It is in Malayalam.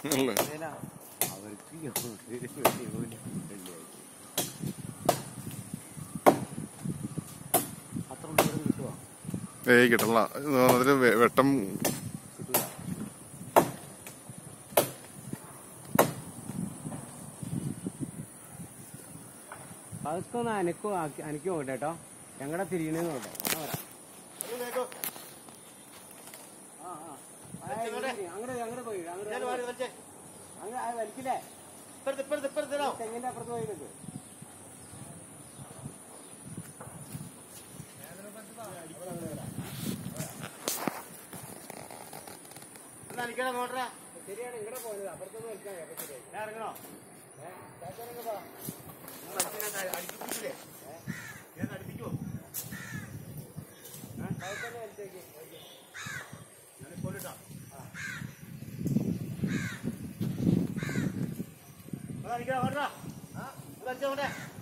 അല്ലേ അവർക്ക് വെള്ളിയാഴ്ച അത്ര ഉള്ളിൽ കിട്ടുമോ ഏയ് കിട്ടണില്ല അതിന് വെ- വെട്ടം കിട്ടൂല അതൊക്കെ ഒന്ന് അനക്കും ആക്കി- അനക്കും നോക്കട്ടെ കേട്ടോ ഞങ്ങളുടെ തിരിയണേന്ന് നോട്ടെ അങ്ങോട്ട് അങ്ങോട്ട് പോയി അങ്ങോട്ട് അങ്ങനെ അത് വലിക്കില്ലേ തെങ്ങിന്റെ അപ്പുറത്ത് പോയി നിൽക്ക് ശരിയാണ് ഇങ്ങടെ പോയത് അപ്പുറത്തൊന്നും വലിക്കാൻ ശരിയായി അടിക്കണം